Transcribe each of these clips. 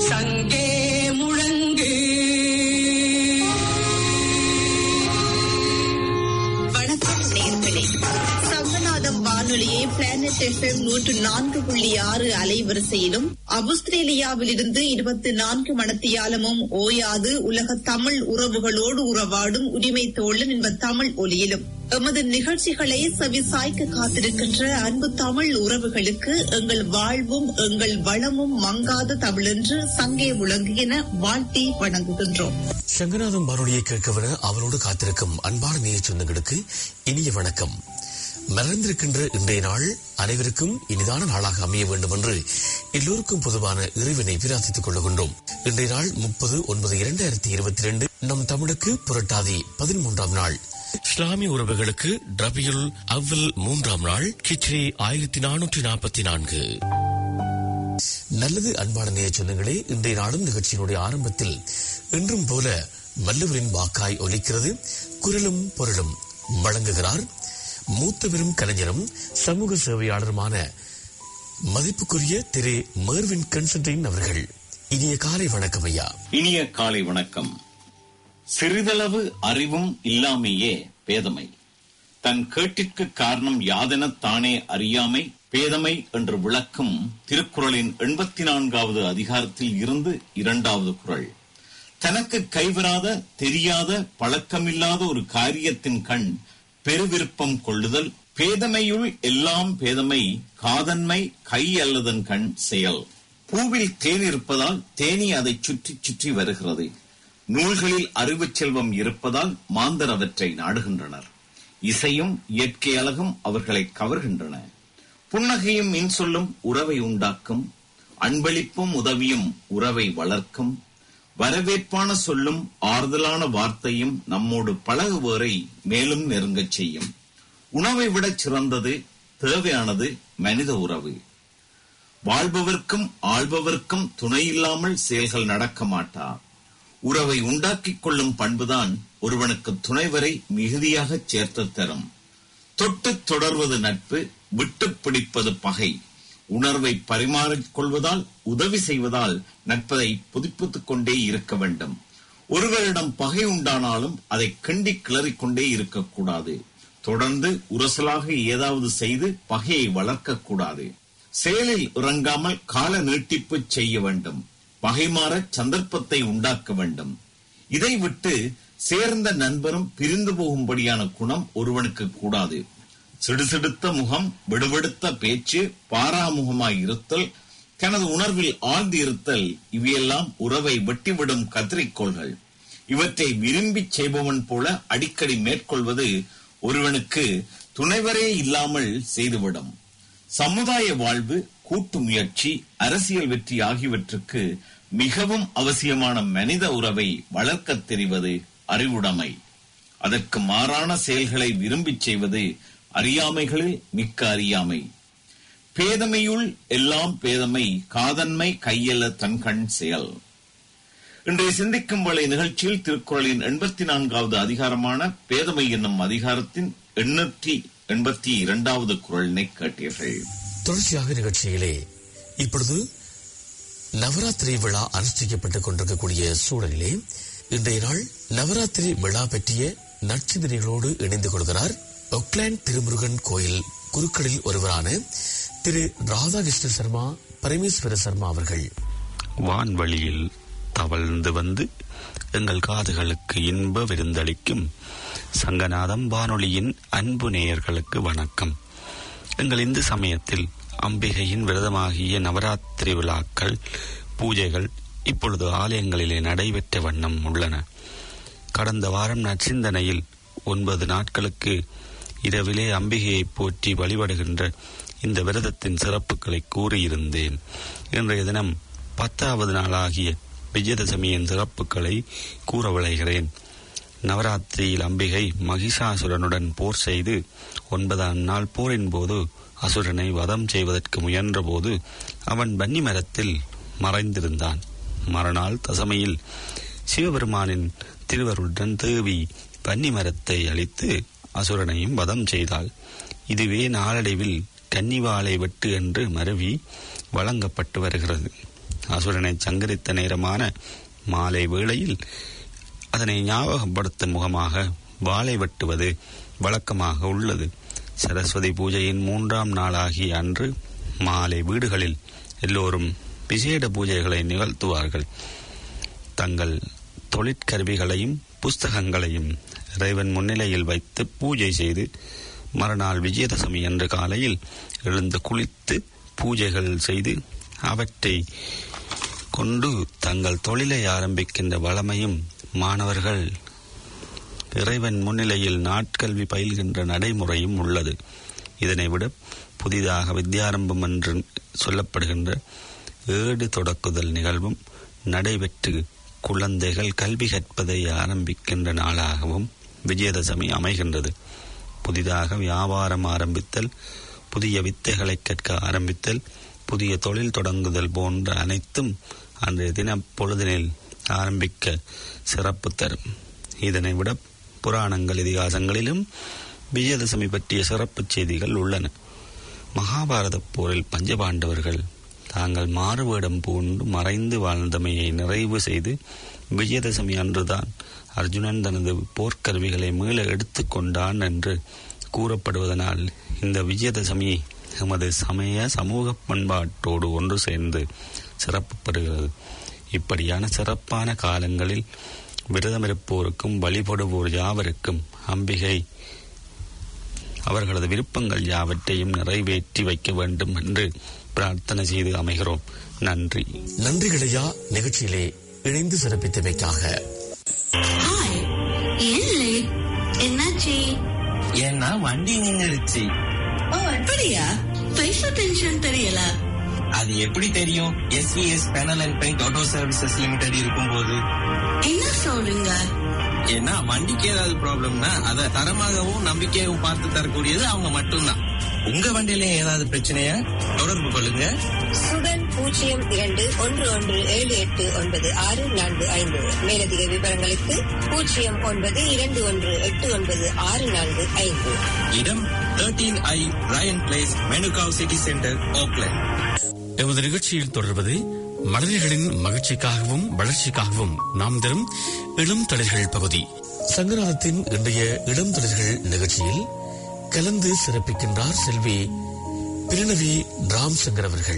சங்கே முழங்கு வணக்கம் நேர்களே சங்கநாதம் வானொலியை பிளானட் எஃப்எம் நூற்று நான்கு புள்ளி ஆறு அலைவரிசையிலும் ஆஸ்திரேலியாவிலிருந்து இருபத்தி நான்கு மணத்தியாலமும் ஓயாது உலக தமிழ் உறவுகளோடு உறவாடும் உரிமை தோழன் என்ப தமிழ் ஒலியிலும் எமது நிகழ்ச்சிகளை செவிசாய்க்க காத்திருக்கின்ற அன்பு தமிழ் உறவுகளுக்கு எங்கள் வாழ்வும் எங்கள் வளமும் மங்காத தமிழென்று சங்கே முழங்குகின வாழ்த்தி வணங்குகின்றோம் சங்கநாதம் வானொலியை கேட்கவன அவரோடு காத்திருக்கும் அன்பான நேய சொந்தங்களுக்கு இனிய வணக்கம் மறந்திருக்கின்ற இன்றைய நாள் அனைவருக்கும் இனிதான நாளாக அமைய வேண்டும் என்று எல்லோருக்கும் பொதுவான இறைவனை பிரார்த்தித்துக் கொள்ளுகின்றோம் இன்றைய நாள் முப்பது ஒன்பது இரண்டாயிரத்தி இருபத்தி இரண்டு நம் தமிழுக்கு புரட்டாதி பதிமூன்றாம் நாள் இஸ்லாமிய உறவுகளுக்கு ரபியுல் அவ்வல் மூன்றாம் நாள் கிச்ரி ஆயிரத்தி நானூற்றி நாற்பத்தி நான்கு நல்லது அன்பான நேய சொந்தங்களே இன்றைய நாளும் நிகழ்ச்சியினுடைய ஆரம்பத்தில் என்றும் போல வல்லவரின் வாக்காய் ஒலிக்கிறது குரலும் பொருளும் வழங்குகிறார் மூத்தவரும் கலைஞரும் சமூக சேவையாளருமான மதிப்புக்குரிய திரு மேர்வின் கன்சன்டைன் அவர்கள் இனிய காலை வணக்கம் ஐயா இனிய காலை வணக்கம் சிறிதளவு அறிவும் இல்லாமையே பேதமை தன் கேட்டிற்கு காரணம் யாதென தானே அறியாமை பேதமை என்று விளக்கும் திருக்குறளின் எண்பத்தி நான்காவது அதிகாரத்தில் இருந்து இரண்டாவது குறள் தனக்கு கைவராத தெரியாத பழக்கமில்லாத ஒரு காரியத்தின் கண் பெருவிருப்பம் கொள்ளுதல் பேதமையுள் எல்லாம் பேதமை காதன்மை கை அல்லதன் கண் செயல் பூவில் தேன் இருப்பதால் தேனி அதை சுற்றி சுற்றி வருகிறது நூல்களில் அறிவுச் செல்வம் இருப்பதால் மாந்தர் அவற்றை நாடுகின்றனர் இசையும் இயற்கை அழகும் அவர்களை கவர்கின்றன புன்னகையும் இன்சொல்லும் உறவை உண்டாக்கும் அன்பளிப்பும் உதவியும் உறவை வளர்க்கும் வரவேற்பான சொல்லும் ஆறுதலான வார்த்தையும் நம்மோடு பழகுவோரை மேலும் நெருங்கச் செய்யும் உணவை விட சிறந்தது தேவையானது மனித உறவு வாழ்பவர்க்கும் ஆள்பவர்க்கும் துணையில்லாமல் செயல்கள் நடக்க மாட்டா உறவை உண்டாக்கிக் கொள்ளும் பண்புதான் ஒருவனுக்கு துணைவரை மிகுதியாக சேர்த்து தரும் தொட்டு தொடர்வது நட்பு விட்டு பிடிப்பது பகை உணர்வை பரிமாறிக் கொள்வதால் உதவி செய்வதால் நட்பதை புதுப்பித்துக் கொண்டே இருக்க வேண்டும் ஒருவரிடம் பகை உண்டானாலும் அதை கிண்டி கிளறிக்கொண்டே இருக்கக்கூடாது தொடர்ந்து உரசலாக ஏதாவது செய்து பகையை வளர்க்கக்கூடாது செயலில் இறங்காமல் கால நீட்டிப்பு செய்ய வேண்டும் பகைமாற சந்தர்ப்பத்தை உண்டாக்க வேண்டும் இதை விட்டு சேர்ந்த நண்பரும் பிரிந்து போகும்படியான குணம் ஒருவனுக்கு கூடாது சிடுசிடுத்த முகம் விடுவிடுத்த பேச்சு பாராமுகமாய் இருத்தல் தனது உணர்வில் ஆழ்ந்து இருத்தல் இவையெல்லாம் உறவை வெட்டிவிடும் கத்திரிக்கோள்கள் இவற்றை விரும்பிச் செய்பவன் போல அடிக்கடி மேற்கொள்வது ஒருவனுக்கு துணைவரே இல்லாமல் செய்துவிடும் சமுதாய வாழ்வு கூட்டு முயற்சி அரசியல் வெற்றி ஆகியவற்றுக்கு மிகவும் அவசியமான மனித உறவை வளர்க்கத் தெரிவது அறிவுடைமை அதற்கு மாறான செயல்களை விரும்பிச் செய்வது அறியாமைகளில் மிக்க அறியாமை பேதமையுள் எல்லாம் பேதமை காதன்மை கையல்ல தன்கண் செயல் இன்றைய சிந்திக்கும் வேளை நிகழ்ச்சியில் திருக்குறளின் எண்பத்தி நான்காவது அதிகாரமான பேதமை என்னும் அதிகாரத்தின் எண்ணூற்றி எண்பத்தி இரண்டாவது குரலினை கேட்டீர்கள் தொடர்ச்சியாக நிகழ்ச்சியிலே இப்பொழுது நவராத்திரி விழா அனுஷ்டிக்கப்பட்டுக் கொண்டிருக்கக்கூடிய சூழலிலே இன்றைய நாள் நவராத்திரி விழா பற்றிய நற்சிந்தனைகளோடு இணைந்து கொள்கிறார் ஒக்லாண்ட் திருமுருகன் கோயில் குருக்களில் ஒருவரான திரு ராதாகிருஷ்ண சர்மா பரமேஸ்வர சர்மா அவர்கள் வான்வழியில் தவழ்ந்து வந்து எங்கள் காதுகளுக்கு இன்ப விருந்தளிக்கும் சங்கநாதம் வானொலியின் அன்பு நேயர்களுக்கு வணக்கம் எங்கள் இந்து சமயத்தில் அம்பிகையின் விரதமாகிய நவராத்திரி விழாக்கள் பூஜைகள் இப்பொழுது ஆலயங்களிலே நடைபெற்ற வண்ணம் உள்ளன கடந்த வாரம் நற்சிந்தனையில் ஒன்பது நாட்களுக்கு இரவிலே அம்பிகையை போற்றி வழிபடுகின்ற இந்த விரதத்தின் சிறப்புகளை கூறியிருந்தேன் இன்றைய தினம் பத்தாவது நாளாகிய விஜயதசமியின் சிறப்புகளை கூற விளைகிறேன் நவராத்திரியில் அம்பிகை மகிஷாசுரனுடன் போர் செய்து ஒன்பதாம் நாள் போரின் போது அசுரனை வதம் செய்வதற்கு முயன்றபோது அவன் பன்னி மரத்தில் மறைந்திருந்தான் மறுநாள் தசமையில் சிவபெருமானின் திருவருடன் தேவி பன்னி மரத்தை அழித்து அசுரனையும் வதம் செய்தாள் இதுவே நாளடைவில் கன்னிவாளை வெட்டு என்று மருவி வழங்கப்பட்டு வருகிறது அசுரனை சங்கரித்த நேரமான மாலை வேளையில் அதனை ஞாபகப்படுத்தும் முகமாக வாளை வெட்டுவது வழக்கமாக உள்ளது சரஸ்வதி பூஜையின் மூன்றாம் நாளாகிய அன்று மாலை வீடுகளில் எல்லோரும் விசேட பூஜைகளை நிகழ்த்துவார்கள் தங்கள் தொழிற்கருவிகளையும் புஸ்தகங்களையும் இறைவன் முன்னிலையில் வைத்து பூஜை செய்து மறுநாள் விஜயதசமி என்ற காலையில் எழுந்து குளித்து பூஜைகள் செய்து அவற்றை கொண்டு தங்கள் தொழிலை ஆரம்பிக்கின்ற வளமையும் மாணவர்கள் இறைவன் முன்னிலையில் நாட்கல்வி பயில்கின்ற நடைமுறையும் உள்ளது இதனை விட புதிதாக வித்யாரம்பம் என்று சொல்லப்படுகின்ற ஏடு தொடக்குதல் நிகழ்வும் நடைபெற்று குழந்தைகள் கல்வி கற்பதை ஆரம்பிக்கின்ற நாளாகவும் விஜயதசமி அமைகின்றது புதிதாக வியாபாரம் ஆரம்பித்தல் புதிய வித்தைகளை கற்க ஆரம்பித்தல் புதிய தொழில் தொடங்குதல் போன்ற அனைத்தும் அன்றைய தின பொழுதினில் ஆரம்பிக்க சிறப்பு தரும் இதனை விட புராணங்கள் இதிகாசங்களிலும் விஜயதசமி பற்றிய சிறப்பு செய்திகள் உள்ளன மகாபாரத போரில் பஞ்சபாண்டவர்கள் தாங்கள் மாறுவேடம் பூண்டு மறைந்து வாழ்ந்தமையை நிறைவு செய்து விஜயதசமி அன்றுதான் அர்ஜுனன் தனது போர்க்கருவிகளை மீள எடுத்துக்கொண்டான் என்று கூறப்படுவதனால் இந்த விஜயதசமி எமது சமய சமூக பண்பாட்டோடு ஒன்று சேர்ந்து சிறப்பு பெறுகிறது இப்படியான சிறப்பான காலங்களில் விரதமிருப்போருக்கும் வழிபடுவோர் யாவருக்கும் அம்பிகை அவர்களது விருப்பங்கள் யாவற்றையும் நிறைவேற்றி வைக்க வேண்டும் என்று பிரார்த்தனை செய்து அமைகிறோம் நன்றி நன்றிகளையா நிகழ்ச்சியிலே இணைந்து சிறப்பித்தமைக்காக ஹாய் ஏன் லேட் என்னாச்சு ஏன்னா வண்டி நின்னுடுச்சு ஓ அப்படியா பைசா டென்ஷன் தெரியல அது எப்படி தெரியும் SVS panel and paint auto services limited இருக்கும்போது என்ன சொல்றீங்க ஏன்னா வண்டிக்கு ஏதாவது ப்ராப்ளம்னா அதை தரமாகவும் நம்பிக்கையாகவும் பார்த்து தரக்கூடியது அவங்க மட்டும்தான் உங்க வண்டியில ஏதாவது பிரச்சனையா தொடர்பு கொள்ளுங்க சுடன் பூஜ்ஜியம் இரண்டு ஒன்று ஒன்று ஏழு எட்டு ஒன்பது ஆறு நான்கு ஐந்து மேலதிக விவரங்களுக்கு பூஜ்ஜியம் ஒன்பது இரண்டு ஒன்று எட்டு ஒன்பது ஆறு நான்கு ஐந்து இடம் தேர்ட்டீன் ஐ Ryan place Manukau city centre Auckland எமது நிகழ்ச்சியில் தொடர்வது மனிதர்களின் மகிழ்ச்சிக்காகவும் வளர்ச்சிக்காகவும் நாம் தரும் இளம் தளிர்கள் பகுதி சங்கராதத்தின் இன்றைய இளம் தளிர்கள் நிகழ்ச்சியில் கலந்து சிறப்பிக்கின்றார் செல்வி பிரணவி ராம் சங்கர் அவர்கள்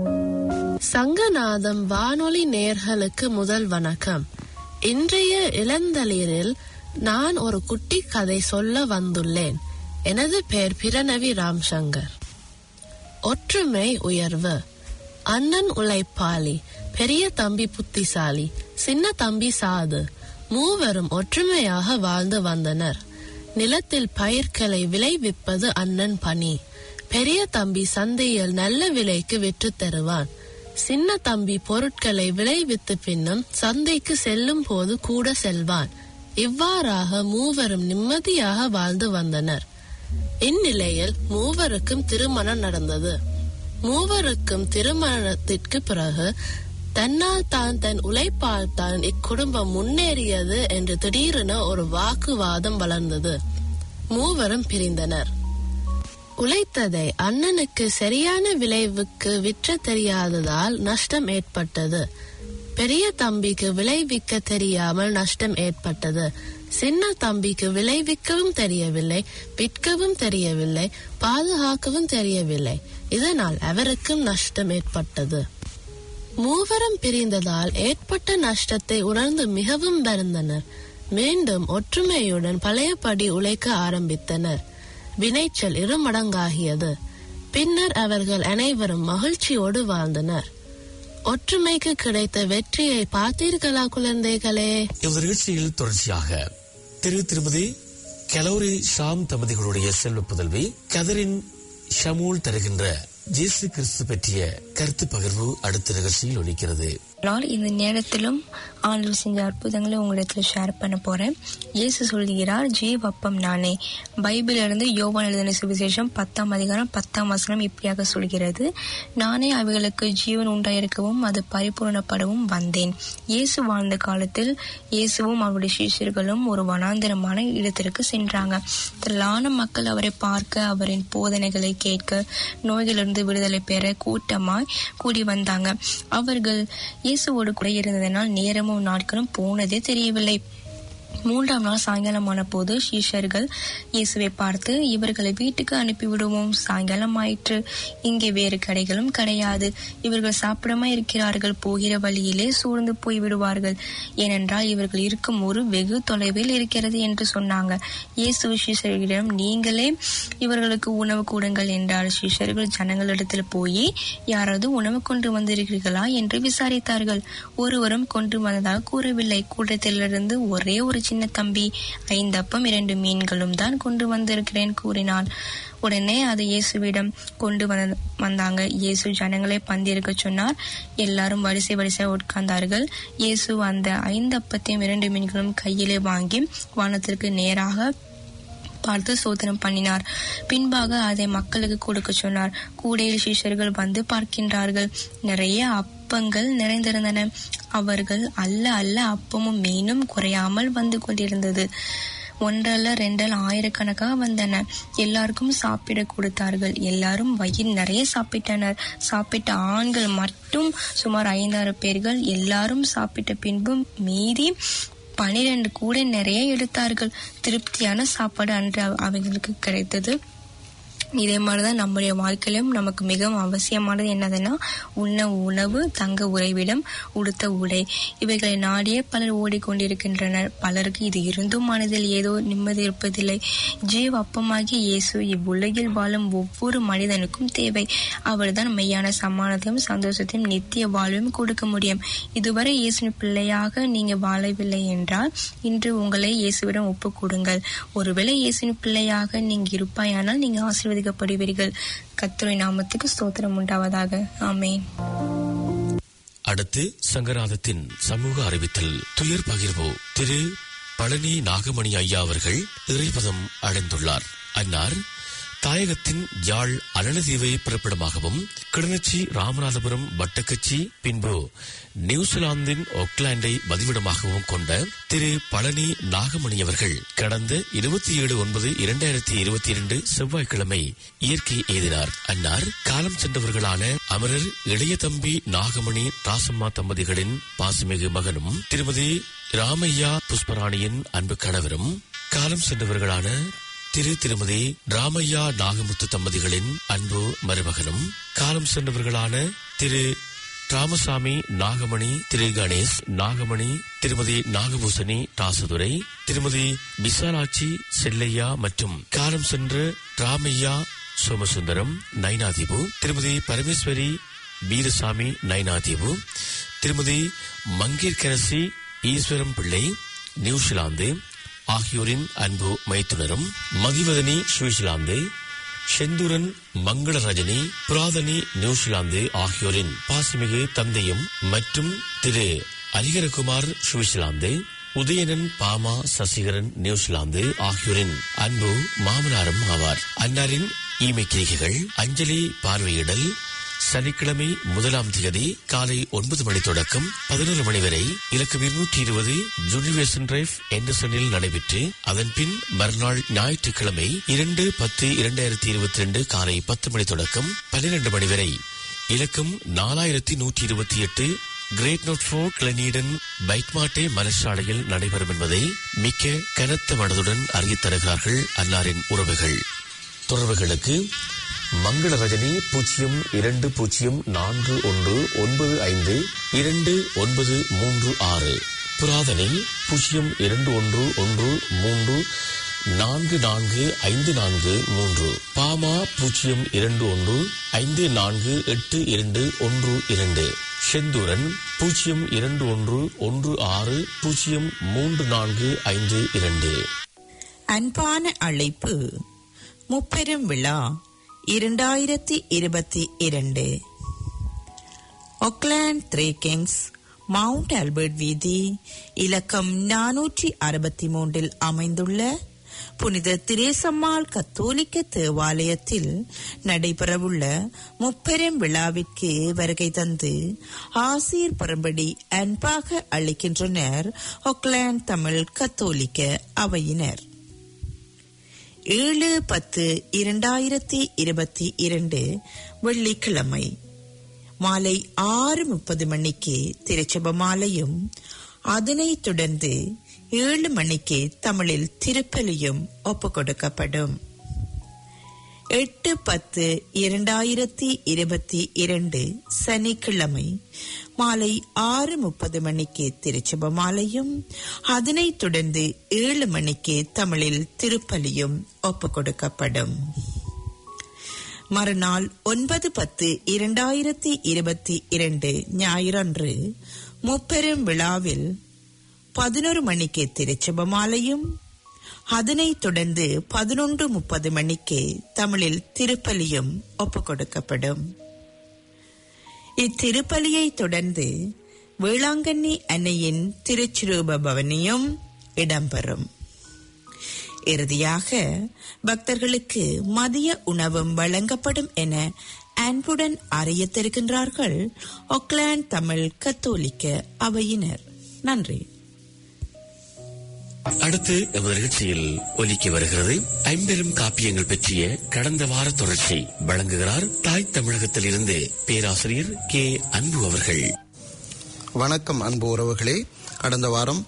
சங்கநாதம் வானொலி நேர்களுக்கு முதல் வணக்கம் இன்றைய இளந்தளிரில் நான் ஒரு குட்டி கதை சொல்ல வந்துள்ளேன் எனது பெயர் பிரணவி ராம்சங்கர் ஒற்றுமை உயர்வு அண்ணன் உழைப்பாளி பெரிய தம்பி புத்திசாலி சின்ன தம்பி சாது மூவரும் ஒற்றுமையாக வாழ்ந்து வந்தனர் நிலத்தில் பயிர்களை விளைவிப்பது அண்ணன் பணி பெரிய தம்பி சந்தையில் நல்ல விலைக்கு விற்று தருவான் சின்ன தம்பி பொருட்களை விளைவித்து பின்னும் சந்தைக்கு செல்லும் போது கூட செல்வான் இவ்வாறாக மூவரும் நிம்மதியாக வாழ்ந்து வந்தனர் இந்நிலையில் மூவருக்கும் திருமணம் நடந்தது மூவருக்கும் திருமணத்திற்கு பிறகு தன்னால் தான் தன் உழைப்பால் தான் இக்குடும்பம் முன்னேறியது என்று திடீரென ஒரு வாக்குவாதம் வளர்ந்தது மூவரும் பிரிந்தனர் உழைத்ததை அண்ணனுக்கு சரியான விளைவுக்கு விற்ற தெரியாததால் நஷ்டம் ஏற்பட்டது பெரிய தம்பிக்கு விளைவிக்க தெரியாமல் நஷ்டம் ஏற்பட்டது சின்ன தம்பிக்கு விளைவிக்கவும் தெரியவில்லை விற்கவும் தெரியவில்லை பாதுகாக்கவும் தெரியவில்லை இதனால் அவருக்கும் நஷ்டம் ஏற்பட்டது மூவரும் பிரிந்ததால் ஏற்பட்ட நஷ்டத்தை உணர்ந்து மிகவும் வருந்தனர் மீண்டும் ஒற்றுமையுடன் பழையபடி உழைக்க ஆரம்பித்தனர் வினைச்சல் இருமடங்காகியது பின்னர் அவர்கள் அனைவரும் மகிழ்ச்சியோடு வாழ்ந்தனர் ஒற்றுமைக்கு கிடைத்த வெற்றியை பார்த்தீர்களா குழந்தைகளே இந்த நிகழ்ச்சியில் தொடர்ச்சியாக திரு திருமதி கலோரி ஷாம் தம்பதிகளுடைய செல்வ புதல்வி கதரின் ஷமூல் தருகின்ற ஜேசு கிறிஸ்து பற்றிய கருத்து பகிர்வு அடுத்த நிகழ்ச்சியில் ஒலிக்கிறது நாள் இந்த நேரத்திலும் ஆண்டவர் செஞ்ச அற்புதங்களை உங்களிடத்துல ஷேர் பண்ண போறேன் இயேசு சொல்கிறார் ஜீவப்பம் நானே பைபிள் இருந்து யோவான் எழுதின சுவிசேஷம் பத்தாம் அதிகாரம் பத்தாம் வசனம் இப்படியாக சொல்கிறது நானே அவைகளுக்கு ஜீவன் உண்டாயிருக்கவும் அது பரிபூரணப்படவும் வந்தேன் இயேசு வாழ்ந்த காலத்தில் இயேசுவும் அவருடைய சிஷ்யர்களும் ஒரு வனாந்திரமான இடத்திற்கு சென்றாங்க திரளான மக்கள் அவரை பார்க்க அவரின் போதனைகளை கேட்க நோய்களிலிருந்து விடுதலை பெற கூட்டமாய் கூடி வந்தாங்க அவர்கள் இயேசுவோடு கூட இருந்ததனால் நேரமும் நாட்களும் போனதே தெரியவில்லை மூன்றாம் நாள் சாயங்காலமான போது சீஷர்கள் இயேசுவை பார்த்து இவர்களை வீட்டுக்கு அனுப்பிவிடுவோம் சாயங்காலம் ஆயிற்று இங்கே வேறு கடைகளும் கிடையாது இவர்கள் சாப்பிடாம இருக்கிறார்கள் போகிற வழியிலே சூழ்ந்து போய் விடுவார்கள் ஏனென்றால் இவர்கள் இருக்கும் ஒரு வெகு தொலைவில் இருக்கிறது என்று சொன்னாங்க இயேசு சீஷர்களிடம் நீங்களே இவர்களுக்கு உணவு கூடுங்கள் என்றார் சீஷர்கள் ஜனங்களிடத்தில் போய் யாராவது உணவு கொண்டு வந்திருக்கிறீர்களா என்று விசாரித்தார்கள் ஒருவரும் கொண்டு வந்ததாக கூறவில்லை கூட்டத்திலிருந்து ஒரே ஒரு சின்ன தம்பி ஐந்து அப்பம் இரண்டு மீன்களும் தான் கொண்டு வந்திருக்கிறேன் கூறினான் உடனே அதை இயேசுவிடம் கொண்டு வந்த வந்தாங்க இயேசு ஜனங்களை பந்திருக்க சொன்னார் எல்லாரும் வரிசை வரிசை உட்கார்ந்தார்கள் இயேசு அந்த ஐந்து அப்பத்தையும் இரண்டு மீன்களும் கையிலே வாங்கி வானத்திற்கு நேராக பார்த்து சோதனம் பண்ணினார் பின்பாக அதை மக்களுக்கு கொடுக்க சொன்னார் கூடையில் சீஷர்கள் வந்து பார்க்கின்றார்கள் நிறைய அப்பங்கள் நிறைந்திருந்தன அவர்கள் அல்ல அல்ல அப்பமும் மீனும் குறையாமல் வந்து கொண்டிருந்தது ஒன்றல்ல ரெண்டல் ஆயிரக்கணக்காக வந்தன எல்லாருக்கும் சாப்பிட கொடுத்தார்கள் எல்லாரும் வயிறு நிறைய சாப்பிட்டனர் சாப்பிட்ட ஆண்கள் மட்டும் சுமார் ஐந்தாறு பேர்கள் எல்லாரும் சாப்பிட்ட பின்பும் மீதி பனிரெண்டு கூட நிறைய எடுத்தார்கள் திருப்தியான சாப்பாடு அன்று அவ- அவைகளுக்கு கிடைத்தது இதே மாதிரிதான் நம்முடைய வாழ்க்கையிலும் நமக்கு மிகவும் அவசியமானது என்னதுன்னா உண்ண உணவு தங்க உறைவிடம் உடுத்த உடை இவைகளை நாடியே பலர் ஓடிக்கொண்டிருக்கின்றனர் பலருக்கு இது இருந்தும் மனதில் ஏதோ நிம்மதி இருப்பதில்லை ஜீவ அப்பமாகிய இயேசு இவ்வுலகில் வாழும் ஒவ்வொரு மனிதனுக்கும் தேவை அவர்தான் மெய்யான சமானத்தையும் சந்தோஷத்தையும் நித்திய வாழ்வையும் கொடுக்க முடியும் இதுவரை இயேசுவின் பிள்ளையாக நீங்க வாழவில்லை என்றால் இன்று உங்களை இயேசுவிடம் ஒப்புக் கொடுங்கள் ஒருவேளை இயேசுவின் பிள்ளையாக நீங்க இருப்பாயானால் நீங்க ஆசீர்வதிக்கப்படுவீர்கள் கர்த்தருடைய நாமத்துக்கு ஸ்தோத்திரம் உண்டாவதாக ஆமென் அடுத்து சங்கராதத்தின் சமூக அறிவித்தல் துயர் பகிர்வு திரு பழனி நாகமணி ஐயா அவர்கள் இறைபதம் அடைந்துள்ளார் அன்னார் தாயகத்தின் யாழ் அலனதீவை பிறப்பிடமாகவும் கிளிநொச்சி ராமநாதபுரம் வட்டக்கச்சி பின்பு நியூசிலாந்தின் ஒக்லாண்டை வதிவிடமாகவும் கொண்ட திரு பழனி நாகமணி அவர்கள் கடந்த இருபத்தி ஏழு ஒன்பது இரண்டாயிரத்தி இருபத்தி இரண்டு செவ்வாய்க்கிழமை இயற்கை எய்தினார் அன்னார் காலம் சென்றவர்களான அமரர் இளைய தம்பி நாகமணி ராசம்மா தம்பதிகளின் பாசுமிகு மகனும் திருமதி ராமையா புஷ்பராணியின் அன்பு கணவரும் காலம் சென்றவர்களான திரு திருமதி ராமையா நாகமுத்து தம்பதிகளின் அன்பு மருமகனும் காலம் சென்றவர்களான திரு ராமசாமி நாகமணி திரு கணேஷ் நாகமணி திருமதி நாகபூசணி ராசதுரை திருமதி விசாலாட்சி செல்லையா மற்றும் காலம் சென்ற ராமையா சோமசுந்தரம் நைனாதீபு திருமதி பரமேஸ்வரி வீரசாமி நைனாதீபு திருமதி மங்கேற்கரசி ஈஸ்வரம் பிள்ளை நியூசிலாந்து ஆகியோரின் அன்பு மைத்துனரும் மதிவதனி சுவிட்சர்லாந்து செந்தூரன் மங்கள ரஜினி புராதனி நியூசிலாந்து ஆகியோரின் பாசிமிகு தந்தையும் மற்றும் திரு அரிகரகுமார் சுவிட்சர்லாந்து உதயனன் பாமா சசிகரன் நியூசிலாந்து ஆகியோரின் அன்பு மாமனாரும் ஆவார் அன்னாரின் ஈமை கிரிகைகள் அஞ்சலி பார்வையிடல் சனிக்கிழமை முதலாம் தேதி காலை ஒன்பது மணி தொடக்கம் பதினொரு மணி வரை இலக்கம் இருநூற்றி இருபது ஜூனிவேசன் டிரைவ் எண்டர்சனில் நடைபெற்று அதன் பின் மறுநாள் ஞாயிற்றுக்கிழமை இரண்டு பத்து இரண்டாயிரத்தி இருபத்தி ரெண்டு காலை பத்து மணி தொடக்கம் பன்னிரண்டு மணி வரை இலக்கம் நாலாயிரத்தி நூற்றி இருபத்தி எட்டு கிரேட் நோட் ஃபோர் கிளனீடன் பைக்மாட்டே மலர்ச்சாலையில் நடைபெறும் என்பதை மிக்க கனத்த மனதுடன் அறிவித் தருகிறார்கள் அன்னாரின் உறவுகள் தொடர்புகளுக்கு மங்கள ரஜினி பூஜ்ஜியம் இரண்டு பூஜ்ஜியம் நான்கு ஒன்று ஒன்பது ஐந்து இரண்டு ஒன்பது மூன்று ஆறு புராதனை பூஜ்ஜியம் இரண்டு ஒன்று ஒன்று மூன்று நான்கு நான்கு ஐந்து நான்கு மூன்று பாமா பூஜ்ஜியம் இரண்டு ஒன்று ஐந்து நான்கு எட்டு இரண்டு ஒன்று இரண்டு செந்தூரன் பூஜ்ஜியம் இரண்டு ஒன்று ஒன்று ஆறு பூஜ்ஜியம் மூன்று நான்கு ஐந்து இரண்டு அன்பான அழைப்பு முப்பெரும் விழா இரண்டாயிரத்தி இருபத்தி இரண்டு Auckland Three Kings Mount Albert வீதி இலக்கம் நானூற்றி அறுபத்தி மூன்றில் அமைந்துள்ள புனித திரேசம்மாள் கத்தோலிக்க தேவாலயத்தில் நடைபெறவுள்ள முப்பெரும் விழாவிற்கு வருகை தந்து ஆசீர் பெறும்படி அன்பாக அளிக்கின்றனர் ஒக்லாந்து தமிழ் கத்தோலிக்க அவையினர் ஏழு பத்து இரண்டாயிரத்தி இருபத்தி இரண்டு வெள்ளிக்கிழமை மாலை ஆறு முப்பது மணிக்கு திருச்சப மாலையும் அதனைத் தொடர்ந்து ஏழு மணிக்கு தமிழில் திருப்பலியும் ஒப்புக் கொடுக்கப்படும் எட்டு பத்து இரண்டாயிரத்தி இருபத்தி இரண்டு சனிக்கிழமை மாலை ஆறு முப்பது மணிக்கு திருச்சப மாலையும் அதனைத் தொடர்ந்து ஏழு மணிக்கு தமிழில் திருப்பலியும் ஒப்புக் கொடுக்கப்படும் மறுநாள் ஒன்பது பத்து இரண்டாயிரத்தி இருபத்தி இரண்டு ஞாயிறன்று முப்பெரும் விழாவில் பதினொரு மணிக்கு திருச்சப மாலையும் அதனைத் தொடர்ந்து பதினொன்று முப்பது மணிக்கு தமிழில் திருப்பலியும் ஒப்புக் கொடுக்கப்படும் இத்திருப்பலியை தொடர்ந்து வேளாங்கண்ணி அன்னையின் திருச்சிரூப பவனியும் இடம்பெறும் இறுதியாக பக்தர்களுக்கு மதிய உணவும் வழங்கப்படும் என அன்புடன் அறியத்திருக்கின்றார்கள் ஒக்லாந்து தமிழ் கத்தோலிக்க அவையினர் நன்றி அடுத்து எமது நிகழ்ச்சியில் ஒலிக்க வருகிறது ஐம்பெரும் காப்பியங்கள் பற்றிய கடந்த வார தொடர்ச்சி வழங்குகிறார் தாய் தமிழகத்தில் இருந்து பேராசிரியர் கே அன்பு அவர்கள் வணக்கம் அன்பு உறவுகளே கடந்த வாரம்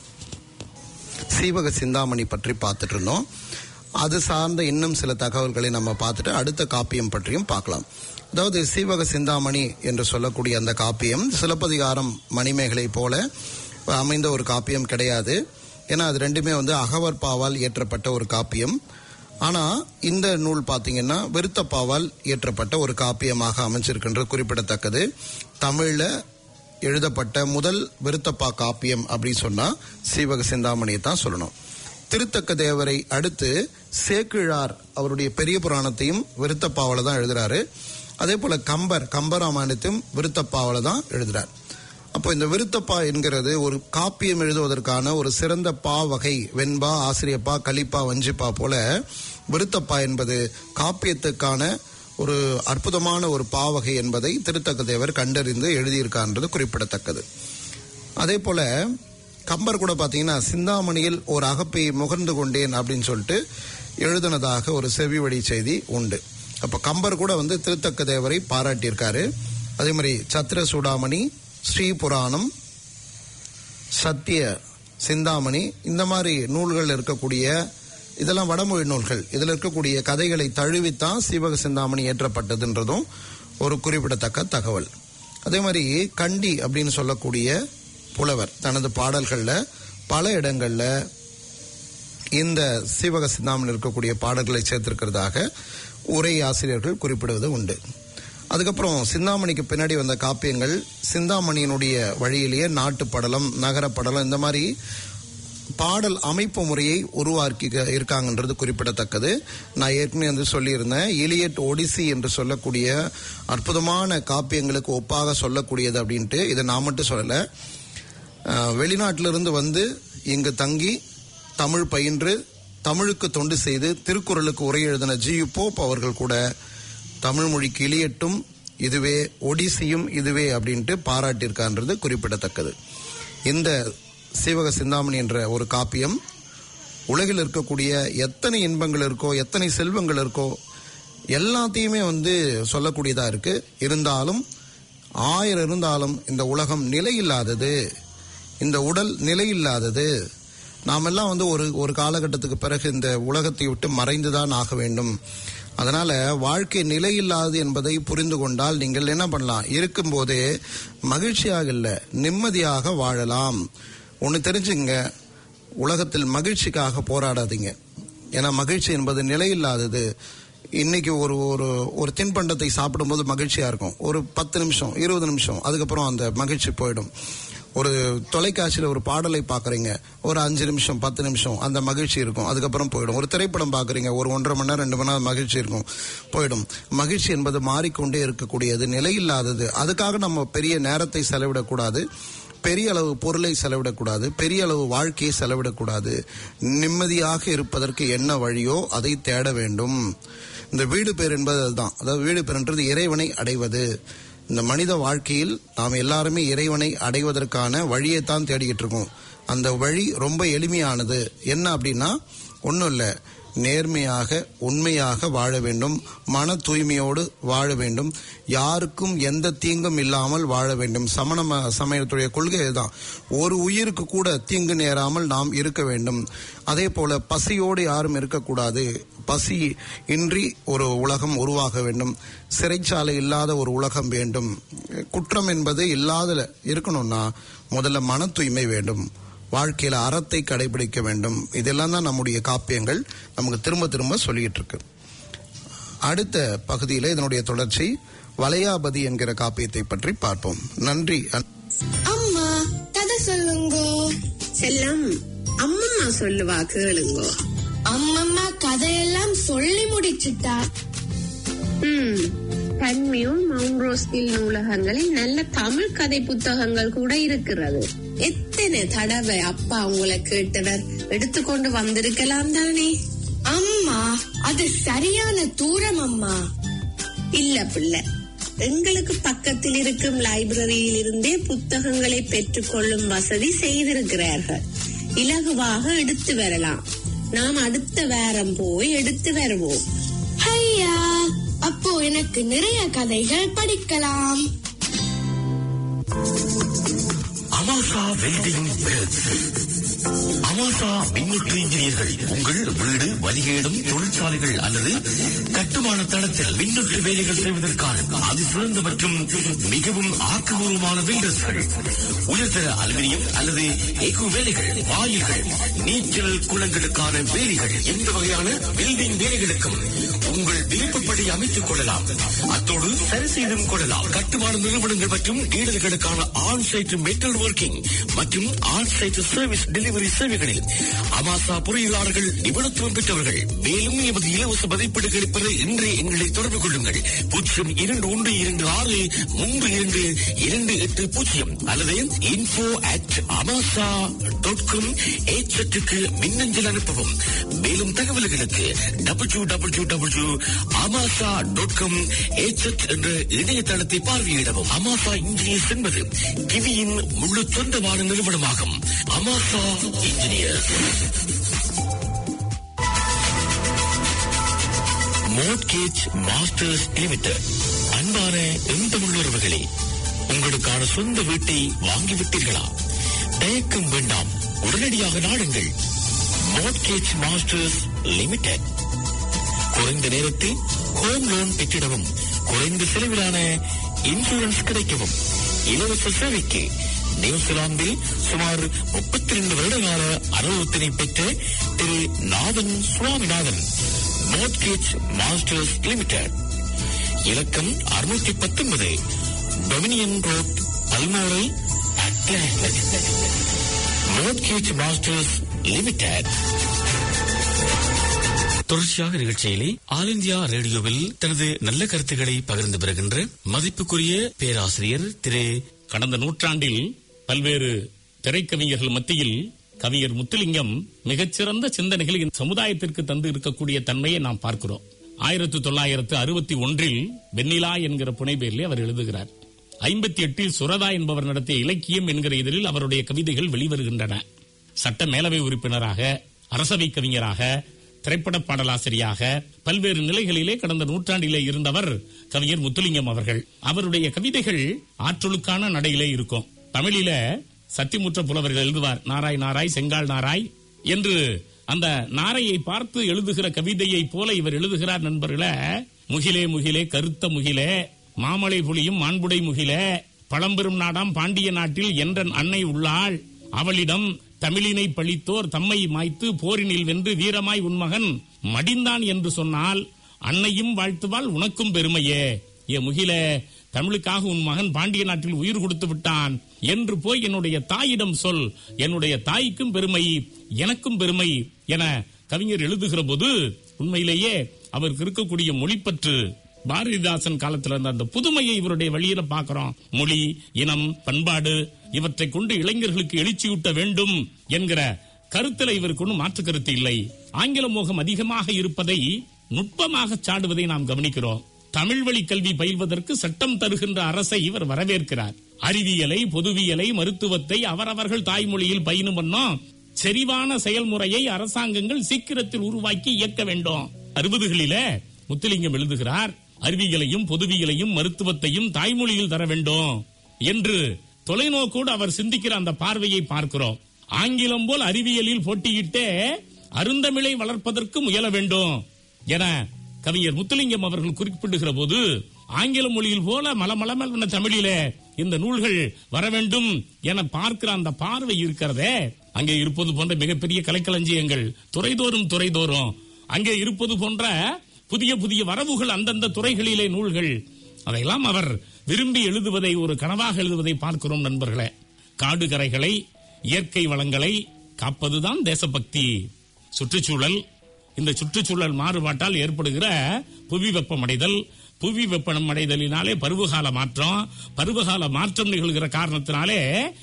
சீவக சிந்தாமணி பற்றி பார்த்துட்டு இருந்தோம் அது சார்ந்த இன்னும் சில தகவல்களை நம்ம பார்த்துட்டு அடுத்த காப்பியம் பற்றியும் பார்க்கலாம் அதாவது சீவக சிந்தாமணி என்று சொல்லக்கூடிய அந்த காப்பியம் சிலப்பதிகாரம் மணிமேகலை போல அமைந்த ஒரு காப்பியம் கிடையாது ஏன்னா அது ரெண்டுமே வந்து அகவற்பாவால் இயற்றப்பட்ட ஒரு காப்பியம் ஆனா இந்த நூல் பாத்தீங்கன்னா விருத்தப்பாவால் இயற்றப்பட்ட ஒரு காப்பியமாக அமைஞ்சிருக்கின்றது குறிப்பிடத்தக்கது தமிழ்ல எழுதப்பட்ட முதல் விருத்தப்பா காப்பியம் அப்படின்னு சொன்னா சீவக சிந்தாமணியை தான் சொல்லணும் திருத்தக்க தேவரை அடுத்து சேக்கிழார் அவருடைய பெரிய புராணத்தையும் விருத்தப்பாவில தான் எழுதுறாரு அதே போல கம்பர் கம்பராமாயணத்தையும் விருத்தப்பாவில தான் எழுதுறார் அப்போ இந்த விருத்தப்பா என்கிறது ஒரு காப்பியம் எழுதுவதற்கான ஒரு சிறந்த பா வகை வெண்பா ஆசிரியப்பா கலிப்பா வஞ்சிப்பா போல விருத்தப்பா என்பது காப்பியத்துக்கான ஒரு அற்புதமான ஒரு பாவகை என்பதை திருத்தக்க தேவர் கண்டறிந்து எழுதியிருக்கான்றது குறிப்பிடத்தக்கது அதே போல கம்பர் கூட பாத்தீங்கன்னா சிந்தாமணியில் ஒரு அகப்பை முகர்ந்து கொண்டேன் அப்படின்னு சொல்லிட்டு எழுதினதாக ஒரு செவி வழி செய்தி உண்டு அப்ப கம்பர் கூட வந்து திருத்தக்க தேவரை பாராட்டியிருக்காரு அதே மாதிரி சத்திர சூடாமணி ஸ்ரீ புராணம் சத்திய சிந்தாமணி இந்த மாதிரி நூல்கள் இருக்கக்கூடிய இதெல்லாம் வடமொழி நூல்கள் இதில் இருக்கக்கூடிய கதைகளை தழுவித்தான் சீவக சிந்தாமணி ஏற்றப்பட்டதுன்றதும் ஒரு குறிப்பிடத்தக்க தகவல் அதே மாதிரி கண்டி அப்படின்னு சொல்லக்கூடிய புலவர் தனது பாடல்களில் பல இடங்களில் இந்த சீவக சிந்தாமணி இருக்கக்கூடிய பாடல்களை சேர்த்திருக்கிறதாக உரை ஆசிரியர்கள் குறிப்பிடுவது உண்டு அதுக்கப்புறம் சிந்தாமணிக்கு பின்னாடி வந்த காப்பியங்கள் சிந்தாமணியினுடைய வழியிலேயே நாட்டு படலம் நகர படலம் இந்த மாதிரி பாடல் அமைப்பு முறையை உருவாக்கி இருக்காங்கன்றது குறிப்பிடத்தக்கது நான் ஏற்கனவே வந்து சொல்லியிருந்தேன் இலியட் ஒடிசி என்று சொல்லக்கூடிய அற்புதமான காப்பியங்களுக்கு ஒப்பாக சொல்லக்கூடியது அப்படின்ட்டு இதை நான் மட்டும் சொல்லலை அஹ், வெளிநாட்டிலிருந்து வந்து இங்கு தங்கி தமிழ் பயின்று தமிழுக்கு தொண்டு செய்து திருக்குறளுக்கு உரை எழுதின ஜி யு போப் அவர்கள் கூட தமிழ் மொழிக்கு இலியட்டும் இதுவே ஒடிசியும் இதுவே அப்படின்ட்டு பாராட்டியிருக்கான்றது குறிப்பிடத்தக்கது இந்த சீவக சிந்தாமணி என்ற ஒரு காப்பியம் உலகில் இருக்கக்கூடிய எத்தனை இன்பங்கள் இருக்கோ எத்தனை செல்வங்கள் இருக்கோ எல்லாத்தையுமே வந்து சொல்லக்கூடியதா இருக்கு இருந்தாலும் ஆயிரம் இருந்தாலும் இந்த உலகம் நிலையில்லாதது இந்த உடல் நிலையில்லாதது நாமெல்லாம் வந்து ஒரு ஒரு காலகட்டத்துக்கு பிறகு இந்த உலகத்தை விட்டு மறைந்துதான் ஆக வேண்டும் அதனால வாழ்க்கை நிலையில்லாது என்பதை புரிந்து கொண்டால் நீங்கள் என்ன பண்ணலாம் இருக்கும்போதே மகிழ்ச்சியாக இல்லை நிம்மதியாக வாழலாம் ஒன்று தெரிஞ்சுங்க உலகத்தில் மகிழ்ச்சிக்காக போராடாதீங்க ஏன்னா மகிழ்ச்சி என்பது நிலையில்லாதது இன்னைக்கு ஒரு ஒரு ஒரு தின்பண்டத்தை சாப்பிடும்போது மகிழ்ச்சியா இருக்கும் ஒரு பத்து நிமிஷம் இருபது நிமிஷம் அதுக்கப்புறம் அந்த மகிழ்ச்சி போயிடும் ஒரு தொலைக்காட்சியில் ஒரு பாடலை பார்க்குறீங்க ஒரு அஞ்சு நிமிஷம் பத்து நிமிஷம் அந்த மகிழ்ச்சி இருக்கும் அதுக்கப்புறம் போயிடும் ஒரு திரைப்படம் பார்க்குறீங்க ஒரு ஒன்றரை மணி நேரம் ரெண்டு மணி நேரம் மகிழ்ச்சி இருக்கும் போயிடும் மகிழ்ச்சி என்பது மாறிக்கொண்டே இருக்கக்கூடியது நிலையில்லாதது அதுக்காக நம்ம பெரிய நேரத்தை செலவிடக்கூடாது பெரிய அளவு பொருளை செலவிடக்கூடாது பெரிய அளவு வாழ்க்கையை செலவிடக்கூடாது நிம்மதியாக இருப்பதற்கு என்ன வழியோ அதை தேட வேண்டும் இந்த வீடு பேர் என்பது அதுதான் அதாவது வீடு பேர்ன்றது இறைவனை அடைவது இந்த மனித வாழ்க்கையில் நாம் எல்லாருமே இறைவனை அடைவதற்கான வழியை தான் தேடிக்கிட்டு இருக்கோம் அந்த வழி ரொம்ப எளிமையானது என்ன அப்படின்னா ஒன்றும் இல்லை நேர்மையாக உண்மையாக வாழ வேண்டும் மன தூய்மையோடு வாழ வேண்டும் யாருக்கும் எந்த தீங்கும் இல்லாமல் வாழ வேண்டும் சமண ம- சமயத்துடைய கொள்கை இதுதான் ஒரு உயிருக்கு கூட தீங்கு நேராமல் நாம் இருக்க வேண்டும் அதே போல பசியோடு யாரும் இருக்கக்கூடாது பசி இன்றி ஒரு உலகம் உருவாக வேண்டும் சிறைச்சாலை இல்லாத ஒரு உலகம் வேண்டும் குற்றம் என்பது இல்லாத இருக்கணும்னா முதல்ல மன தூய்மை வேண்டும் வாழ்க்கையில அறத்தை கடைபிடிக்க வேண்டும் இதெல்லாம் தான் நம்முடைய காப்பியங்கள் நமக்கு திரும்ப திரும்ப சொல்லிட்டு இருக்கு அடுத்த பகுதியில் இதனுடைய தொடர்ச்சி வளையாபதி என்கிற காப்பியத்தை பற்றி பார்ப்போம் நன்றி அம்மா கதை சொல்லுங்கோ செல்லம் அம்மம்மா சொல்லுவா கேளுங்கோ அம்மம்மா கதையெல்லாம் சொல்லி முடிச்சுட்டா ம் பன்மியூர் மவுண்ட் ரோஸ்கில் நூலகங்களில் நல்ல தமிழ் கதை புத்தகங்கள் கூட இருக்கிறது எத்தனை தடவை அப்பா உங்களை கேட்டவர் எடுத்துக்கொண்டு வந்திருக்கலாம் தானே அம்மா அது சரியான தூரம் அம்மா இல்ல பிள்ளை எங்களுக்கு பக்கத்தில் இருக்கும் லைப்ரரியில் இருந்தே புத்தகங்களை பெற்றுக்கொள்ளும் வசதி செய்திருக்கிறார்கள் இலகுவாக எடுத்து வரலாம் நாம் அடுத்த வாரம் போய் எடுத்து வருவோம் ஐயா அப்போ எனக்கு நிறைய கதைகள் படிக்கலாம் அமாசா வெல்டிங் பிரிட்ஜ் அமாசா மின்னுற்று இன்ஜினியர்கள் உங்கள் வீடு வலிகேடும் தொழிற்சாலைகள் அல்லது கட்டுமான தளத்தில் மின்னுற்று வேலைகள் செய்வதற்கான அதிசிறந்த மற்றும் மிகவும் ஆக்கபூர்வமான வெல்டர்ஸ்கள் உயர்தர அலுமினியம் அல்லது எகு வேலைகள் வாயில்கள் நீச்சல் குளங்களுக்கான வேலைகள் எந்த வகையான பில்டிங் வேலைகளுக்கும் உங்கள் விருப்பப்படி அமைத்துக் கொள்ளலாம் அத்தோடு சரி செய்தும் கொள்ளலாம் கட்டுமான நிறுவனங்கள் மற்றும் டீலர்களுக்கான ஆன் சைட் மெட்டல் ஒர்க்கிங் மற்றும் ஆன் சைட் சர்வீஸ் டெலிவரி சேவைகளில் அமாசா பொறியியலாளர்கள் நிபுணத்துவம் பெற்றவர்கள் மேலும் எமது இலவச மதிப்பீடுகளை பெற இன்றே எங்களை தொடர்பு கொள்ளுங்கள் பூஜ்ஜியம் இரண்டு ஒன்று இரண்டு ஆறு மூன்று இரண்டு இரண்டு எட்டு பூஜ்ஜியம் அல்லது info at Amasa dot com ஏச்சட்டுக்கு மின்னஞ்சல் அனுப்பவும் மேலும் தகவல்களுக்கு W W W Amasa dot com ஏச்சட் என்ற இணையதளத்தை பார்வையிடவும் அமாசா இன்ஜினியர்ஸ் என்பது கிவியின் முழு சொந்தமான நிறுவனமாகும் Amasa engineers mortgage masters limited அன்பான எந்தமுள்ளவர்களே உங்களுக்கான சொந்த வீட்டை வாங்கிவிட்டீர்களா தயக்கம் வேண்டாம் உடனடியாக நாடுங்கள் மோட்கேஜ் மாஸ்டர்ஸ் லிமிடெட் குறைந்த நேரத்தில் ஹோம் லோன் பெற்றிடவும் குறைந்த செலவிலான இன்சூரன்ஸ் கிடைக்கவும் இலவச சேவைக்கு நியூசிலாந்தில் சுமார் முப்பத்தி ரெண்டு வருடகால அனுபவத்தினை பெற்ற திரு Nathan Swaminathan mortgage masters limited இலக்கம் அறுநூற்றி பத்தொன்பது டொமினியன் ரோட் பல்மோரை மோட்கேஜ் மாஸ்டர்ஸ் லிமிடெட் தொடர்ச்சியாக நிகழ்ச்சியிலே ஆல் இந்தியா ரேடியோவில் தனது நல்ல கருத்துக்களை பகிர்ந்து வருகின்ற மதிப்புக்குரிய பேராசிரியர் திரு கடந்த நூற்றாண்டில் பல்வேறு திரைக்கவிஞர்கள் மத்தியில் கவிஞர் முத்துலிங்கம் மிகச்சிறந்த சிந்தனைகளை இந்த சமுதாயத்திற்கு தந்து இருக்கக்கூடிய தன்மையை நாம் பார்க்கிறோம் ஆயிரத்தி தொள்ளாயிரத்து அறுபத்தி ஒன்றில் வெண்ணிலா என்கிற புனைபெயரிலே அவர் எழுதுகிறார் ஐம்பத்தி எட்டில் சுரதா என்பவர் நடத்திய இலக்கியம் என்கிற இதழில் அவருடைய கவிதைகள் வெளிவருகின்றன சட்ட மேலவை உறுப்பினராக அரசவை கவிஞராக திரைப்பட பாடலாசிரியாக பல்வேறு நிலைகளிலே கடந்த நூற்றாண்டிலே இருந்தவர் கவிஞர் முத்துலிங்கம் அவர்கள் அவருடைய கவிதைகள் ஆற்றலுக்கான நடையிலே இருக்கும் தமிழில சத்திமுற்ற புலவர்கள் எழுதுவார் நாராய் நாராய் செங்கால் நாராய் என்று அந்த நாரையை பார்த்து எழுதுகிற கவிதையை போல இவர் எழுதுகிறார் நண்பர்களே முகிலே முகிலே கருத்த முகிலே மாமலை புலியும் மாண்புடை முகிலே பழம்பெரும் நாடாம் பாண்டிய நாட்டில் என்றன் அன்னை உள்ளாள் அவளிடம் தமிழினை பழித்தோர் தம்மை மாய்த்து போரினில் வென்று வீரமாய் உன் மகன் மடிந்தான் என்று சொன்னால் அன்னையும் வாழ்த்துவாள் உனக்கும் பெருமையே ஏ முகிலே தமிழுக்காக உன் மகன் பாண்டிய நாட்டில் உயிர் கொடுத்து விட்டான் என்று போய் என்னுடைய தாயிடம் சொல் என்னுடைய தாய்க்கும் பெருமை எனக்கும் பெருமை என கவிஞர் எழுதுகிற போது உண்மையிலேயே அவருக்கு இருக்கக்கூடிய மொழிப்பற்று பாரதிதாசன் காலத்துல இருந்த அந்த புதுமையை இவருடைய வழியில பார்க்கிறோம் மொழி இனம் பண்பாடு இவற்றை கொண்டு இளைஞர்களுக்கு எழுச்சியூட்ட வேண்டும் என்கிற கருத்துல இவருக்கு ஒன்றும் மாற்று கருத்து இல்லை ஆங்கில மோகம் அதிகமாக இருப்பதை நுட்பமாக சாடுவதை நாம் கவனிக்கிறோம் தமிழ் வழி கல்வி பயில்வதற்கு சட்டம் தருகின்ற அரசை இவர் வரவேற்கிறார் அறிவியலை பொதுவியலை மருத்துவத்தை அவரவர்கள் தாய்மொழியில் பயிலும் வண்ணம் செறிவான செயல்முறையை அரசாங்கங்கள் சீக்கிரத்தில் உருவாக்கி இயக்க வேண்டும் அறுபதுகளிலே முத்துலிங்கம் எழுதுகிறார் அறிவியலையும் பொதுவியலையும் மருத்துவத்தையும் தாய்மொழியில் தர வேண்டும் என்று தொலைநோக்கோடு அவர் சிந்திக்கிற அந்த பார்வையை பார்க்கிறோம் ஆங்கிலம் போல் அறிவியலில் போட்டியிட்டே அருந்தமிழை வளர்ப்பதற்கு முயல வேண்டும் என கவிஞர் முத்துலிங்கம் அவர்கள் குறிப்பிடுகிற போது ஆங்கில மொழியில் போல மலமளமல்ன தமிழிலே இந்த நூல்கள் வர வேண்டும் என பார்க்கிற அந்த பார்வை இருக்கிறதே அங்கே இருப்பது போன்ற மிகப்பெரிய கலைக்களஞ்சியங்கள் துறைதோறும் துறைதோறும் அங்கே இருப்பது போன்ற புதிய புதிய வரவுகள் அந்தந்த துறைகளிலே நூல்கள் அதையெல்லாம் அவர் விரும்பி எழுதுவதை ஒரு கனவாக எழுதுவதை பார்க்கிறோம் நண்பர்களே காடு கரைகளை இயற்கை வளங்களை காப்பதுதான் தேசபக்தி சுற்றுச்சூழல் இந்த சுற்றுச்சூழல் மாறுபாட்டால் ஏற்படுகிற புவி வெப்பமடைதல் புவி வெப்பமடைதலினாலே பருவகால மாற்றம் பருவகால மாற்றம் நிகழ்கிற காரணத்தினாலே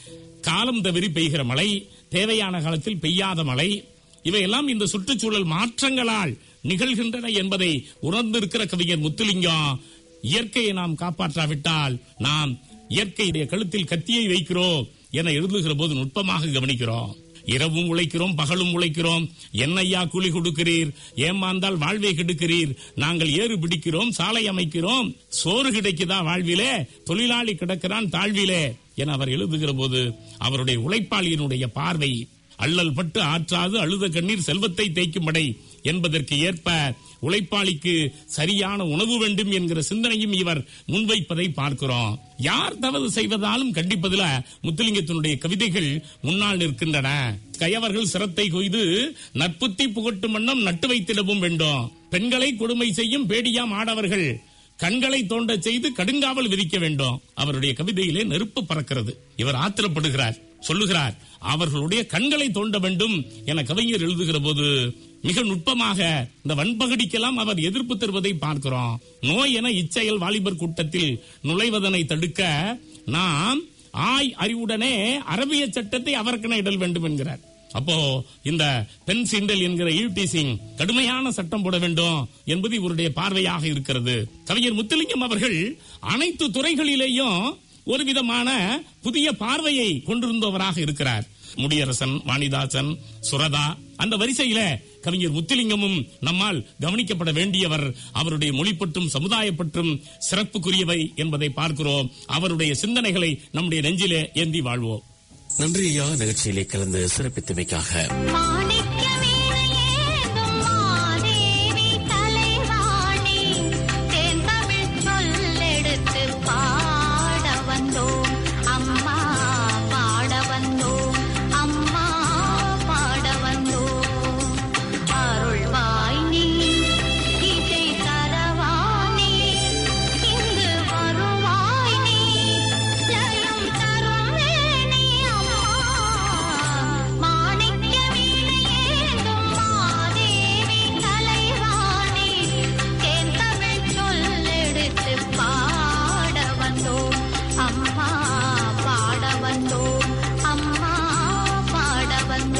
காலம் தவறி பெய்கிற மழை தேவையான காலத்தில் பெய்யாத மழை இவையெல்லாம் இந்த சுற்றுச்சூழல் மாற்றங்களால் நிகழ்கின்றன என்பதை உணர்ந்திருக்கிற கவிஞர் முத்துலிங்கம் இயற்கையை நாம் காப்பாற்றாவிட்டால் நாம் இயற்கையுடைய கழுத்தில் கத்தியை வைக்கிறோம் என எழுதுகிற போது நுட்பமாக கவனிக்கிறோம் இரவும் உழைக்கிறோம் பகலும் உழைக்கிறோம் என்னையா கூலி கொடுக்கிறீர் ஏமாந்தால் வாழ்வை கெடுக்கிறீர் நாங்கள் ஏறு பிடிக்கிறோம் சாலை அமைக்கிறோம் சோறு கிடைக்குதா வாழ்விலே தொழிலாளி கிடக்கிறான் தாழ்விலே என அவர் எழுதுகிற போது அவருடைய உழைப்பாளியினுடைய பார்வை அள்ளல் பட்டு ஆற்றாது அழுத கண்ணீர் செல்வத்தை தேய்க்கும்படை என்பதற்கு ஏற்ப உழைப்பாளிக்கு சரியான உணவு வேண்டும் என்கிற சிந்தனையும் இவர் முன்வைப்பதை பார்க்கிறோம் யார் தவறு செய்வதாலும் கண்டிப்பதில் முத்துலிங்கத்தினுடைய கவிதைகள் முன்னால் நிற்கின்றன கயவர்கள் சிரத்தை கொய்து நட்புத்தி புகட்டும் வண்ணம் நட்டு வைத்திடவும் வேண்டும் பெண்களை கொடுமை செய்யும் பேடியாம் ஆடவர்கள் கண்களை தோண்ட செய்து கடுங்காவல் விதிக்க வேண்டும் அவருடைய கவிதையிலே நெருப்பு பறக்கிறது இவர் ஆத்திரப்படுகிறார் சொல்லுகிறார் அவர்களுடைய கண்களை தோண்ட வேண்டும் என கவிஞர் எழுதுகிற போது மிக நுட்பமாக இந்த வன்பகடிக்கெல்லாம் அவர் எதிர்ப்பு தருவதை பார்க்கிறோம் நோய் என இச்செயல் வாலிபர் கூட்டத்தில் நுழைவதனை தடுக்க நாம் ஆய் அறிவுடனே அரபிய சட்டத்தை அவருக்கென இடல் வேண்டும் என்கிறார் அப்போ இந்த பெண் சிண்டல் என்கிற ஈவ்டீசிங் கடுமையான சட்டம் போட வேண்டும் என்பது இவருடைய பார்வையாக இருக்கிறது கவிஞர் முத்துலிங்கம் அவர்கள் அனைத்து துறைகளிலேயும் ஒரு விதமான புதிய பார்வையை கொண்டிருந்தவராக இருக்கிறார் முடியரசன் வாணிதாசன் சுரதா அந்த வரிசையில கவிஞர் முத்துலிங்கமும் நம்மால் கவனிக்கப்பட வேண்டியவர் அவருடைய மொழி பற்றும் சமுதாய பற்றும் சிறப்புக்குரியவை என்பதை பார்க்கிறோம் அவருடைய சிந்தனைகளை நம்முடைய நெஞ்சிலே ஏந்தி வாழ்வோம் நன்றி ஐயா நிகழ்ச்சியிலே கலந்து சிறப்பித்தமைக்காக சொல்லெடுத்து பாட வந்தோம் அம்மா பாட வந்தோம் அம்மா பாட வந்தோம் அருள்வாய் நீ இசை தரவானே இங்கு வருவாய் நீ ஜயம் தரும் வேணி அம்மா மாணிக்க வீணையேந்தும் மாதேவி தலைவாணி தேன் தமிழ் சொல்லெடுத்து பாட வந்தோம் அம்மா பாட வந்தோம் அம்மா பாட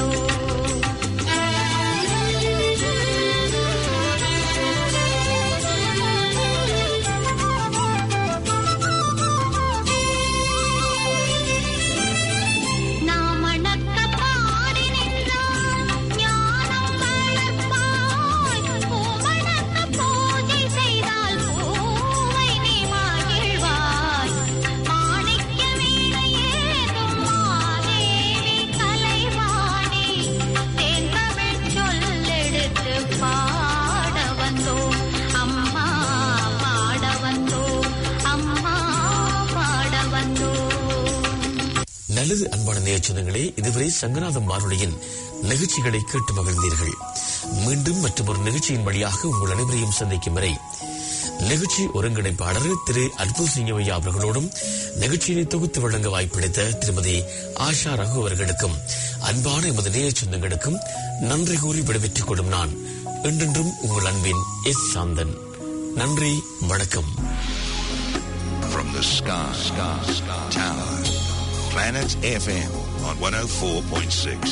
வந்தோம் நாம் அணக்க பாடி நின்றால் ஞானம் வளர்ப்பாய் பூமணக்க பூஜை செய்தால் பூவை நீ மகிழ்வாய் மாணிக்க வீணையேதும் மாதேவி கலைவாணி தேன் தமிழ் சொல்லெடுத்து பாட வந்தோம் அம்மா பாட வந்தோம் அம்மா பாட வந்தோம் நல்லது அன்பான நேயச்சனங்களே இதுவரை சங்கநாதம் வானொலியின் நிகழ்ச்சிகளை கேட்டு மகிழ்ந்தீர்கள் மீண்டும் மற்றும் ஒரு நிகழ்ச்சியின் வழியாக உங்கள் அனைவரையும் சந்திக்கும் வரை நிகழ்ச்சி ஒருங்கிணைப்பாளர் திரு அற்புத சிங்கமையா அவர்களோடும் நிகழ்ச்சியினை தொகுத்து வழங்க வாய்ப்பளித்த திருமதி ஆஷா ரகு அவர்களுக்கும் அன்பான எமது நேய சொந்தங்களுக்கும் நன்றி கூறி விடைபெற்றுக் கொள்ளும் நான் என்றென்றும் உங்கள் அன்பின் எஸ் சாந்தன் நன்றி வணக்கம் From the sky, sky, sky tower, Planet FM on 104.6.